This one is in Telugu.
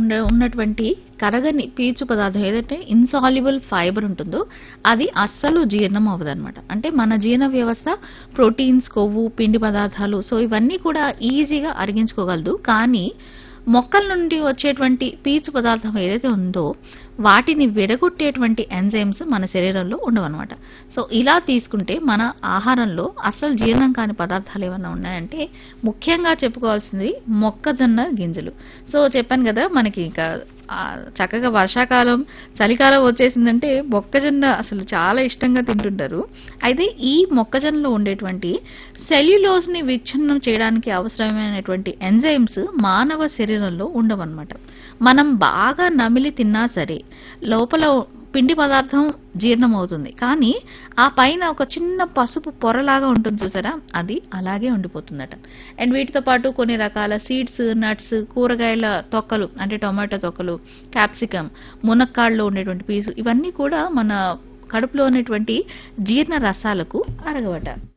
ఉండే ఉన్నటువంటి కరగని పీచు పదార్థం ఏదైతే ఇన్సాల్యుబుల్ ఫైబర్ ఉంటుందో అది అస్సలు జీర్ణం అవ్వదన్నమాట అంటే మన జీర్ణ వ్యవస్థ ప్రోటీన్స్ కొవ్వు పిండి పదార్థాలు సో ఇవన్నీ కూడా ఈజీగా అరిగించుకోగలదు కానీ మొక్కల నుండి వచ్చేటువంటి పీచు పదార్థం ఏదైతే ఉందో వాటిని విడగొట్టేటువంటి ఎంజైమ్స్ మన శరీరంలో ఉండవన్నమాట సో ఇలా తీసుకుంటే మన ఆహారంలో అసలు జీర్ణం కాని పదార్థాలు ఏమైనా ఉన్నాయంటే ముఖ్యంగా చెప్పుకోవాల్సింది మొక్కజొన్న గింజలు సో చెప్పాను కదా మనకి ఇంకా ఆ, చక్కగా వర్షాకాలం చలికాలం వచ్చేసిందంటే మొక్కజొన్న అసలు చాలా ఇష్టంగా తింటుంటారు అయితే ఈ మొక్కజొన్నలో ఉండేటువంటి సెల్యులోజ్ ని విచ్ఛిన్నం చేయడానికి అవసరమైనటువంటి ఎంజైమ్స్ మానవ శరీరంలో ఉండవన్నమాట మనం బాగా నమిలి తిన్నా సరే లోపల పిండి పదార్థం జీర్ణం అవుతుంది కానీ ఆ పైన ఒక చిన్న పసుపు పొరలాగా ఉంటుంది చూసారా అది అలాగే ఉండిపోతుందట అండ్ వీటితో పాటు కొన్ని రకాల సీడ్స్ నట్స్ కూరగాయల తొక్కలు అంటే టొమాటో తొక్కలు క్యాప్సికమ్ మునక్కాడలో ఉండేటువంటి పీసు ఇవన్నీ కూడా మన కడుపులో ఉన్నటువంటి జీర్ణ రసాలకు అరగబట